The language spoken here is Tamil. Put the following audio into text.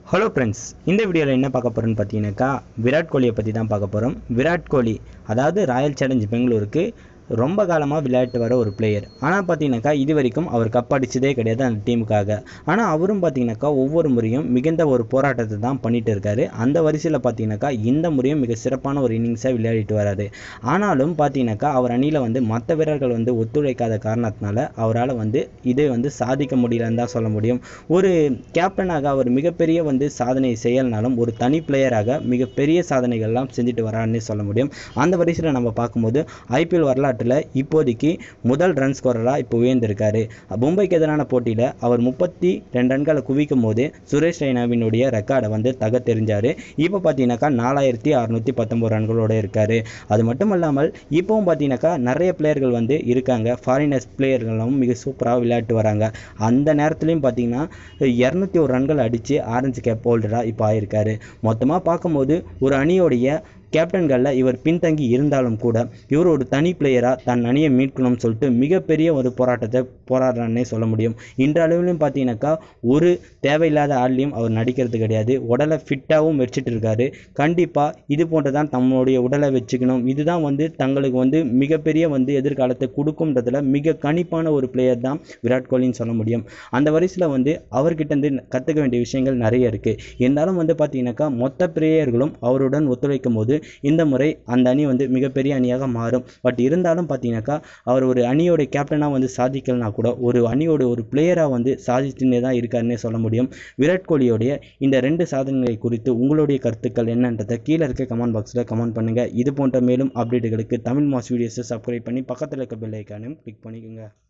ஹலோ ஃப்ரெண்ட்ஸ் இந்த வீடியோவில் என்ன பார்க்க போகிறோன்னு பார்த்தீங்கன்னாக்கா விராட் கோலியை பற்றி தான் பார்க்க போகிறோம் விராட் கோலி அதாவது ராயல் சேலஞ்ச் பெங்களூருக்கு ரொம்ப காலமாக விளையாட்டு வர ஒரு பிளேயர் ஆனால் பார்த்தீங்கன்னாக்கா இது வரைக்கும் அவர் கப் அடிச்சதே கிடையாது அந்த டீமுக்காக ஆனால் அவரும் பார்த்தீங்கன்னாக்கா ஒவ்வொரு முறையும் மிகுந்த ஒரு போராட்டத்தை தான் பண்ணிட்டு இருக்காரு அந்த வரிசையில் பார்த்தீங்கன்னாக்கா இந்த முறையும் மிக சிறப்பான ஒரு இன்னிங்ஸை விளையாடிட்டு வராரு ஆனாலும் பார்த்தீங்கன்னாக்கா அவர் அணியில் வந்து மற்ற வீரர்கள் வந்து ஒத்துழைக்காத காரணத்தினால அவரால் வந்து இதை வந்து சாதிக்க முடியலன்னு தான் சொல்ல முடியும் ஒரு கேப்டனாக அவர் மிகப்பெரிய வந்து சாதனை செய்யலனாலும் ஒரு தனி பிளேயராக மிகப்பெரிய சாதனைகள்லாம் செஞ்சுட்டு வரான்னு சொல்ல முடியும் அந்த வரிசையில் நம்ம பார்க்கும்போது ஐபிஎல் வரலாற்றில் இப்போதைக்கு முதல் ரன் ஸ்கோரராக இப்போ உயர்ந்திருக்காரு மும்பைக்கு எதிரான போட்டியில் அவர் முப்பத்தி ரெண்டு ரன்களை குவிக்கும் போது சுரேஷ் ரெய்னாவினுடைய ரெக்கார்டை வந்து தகத்தெறிஞ்சார் இப்போ பார்த்தீங்கன்னாக்கா நாலாயிரத்தி அறநூற்றி பத்தொம்பது ரன்களோட இருக்கார் அது மட்டும் இல்லாமல் இப்போவும் பார்த்தீங்கன்னாக்கா நிறைய பிளேயர்கள் வந்து இருக்காங்க ஃபாரினர்ஸ் பிளேயர்களும் மிக சூப்பராக விளையாட்டு வராங்க அந்த நேரத்துலையும் பார்த்தீங்கன்னா இரநூத்தி ஒரு ரன்கள் அடித்து ஆரஞ்சு கேப் ஹோல்டராக இப்போ ஆயிருக்காரு மொத்தமாக பார்க்கும்போது ஒரு அணியோடைய கேப்டன்களில் இவர் பின்தங்கி இருந்தாலும் கூட இவர் ஒரு தனி பிளேயராக தன் அணியை மீட்கணும்னு சொல்லிட்டு மிகப்பெரிய ஒரு போராட்டத்தை போராடுறான்னே சொல்ல முடியும் இன்றளவிலும் பார்த்தீங்கன்னாக்கா ஒரு தேவையில்லாத ஆள்லையும் அவர் நடிக்கிறது கிடையாது உடலை ஃபிட்டாகவும் வச்சுட்டு இருக்காரு கண்டிப்பாக இது போன்று தான் தம்முடைய உடலை வச்சுக்கணும் இதுதான் வந்து தங்களுக்கு வந்து மிகப்பெரிய வந்து எதிர்காலத்தை கொடுக்கும்ன்றதுல மிக கணிப்பான ஒரு பிளேயர் தான் விராட் கோலின்னு சொல்ல முடியும் அந்த வரிசையில் வந்து அவர்கிட்ட இருந்து கற்றுக்க வேண்டிய விஷயங்கள் நிறைய இருக்குது இருந்தாலும் வந்து பார்த்தீங்கன்னாக்கா மொத்த பிளேயர்களும் அவருடன் ஒத்துழைக்கும் போது இந்த முறை அந்த அணி வந்து மிகப்பெரிய அணியாக மாறும் பட் இருந்தாலும் பார்த்தீங்கன்னாக்கா அவர் ஒரு அணியோட கேப்டனாக வந்து சாதிக்கலனா கூட ஒரு அணியோட ஒரு பிளேயராக வந்து சாதிச்சுன்னே தான் இருக்காருன்னே சொல்ல முடியும் விராட் கோலியோடைய இந்த ரெண்டு சாதனைகளை குறித்து உங்களுடைய கருத்துக்கள் என்னன்றதை கீழே இருக்க கமெண்ட் பாக்ஸில் கமெண்ட் பண்ணுங்கள் இது போன்ற மேலும் அப்டேட்டுகளுக்கு தமிழ் மாஸ் வீடியோஸை சப்ஸ்கிரைப் பண்ணி பக்கத்தில் இருக்க பெல் ஐக்கானையும் கிளிக் பண்ணிக்கோங்க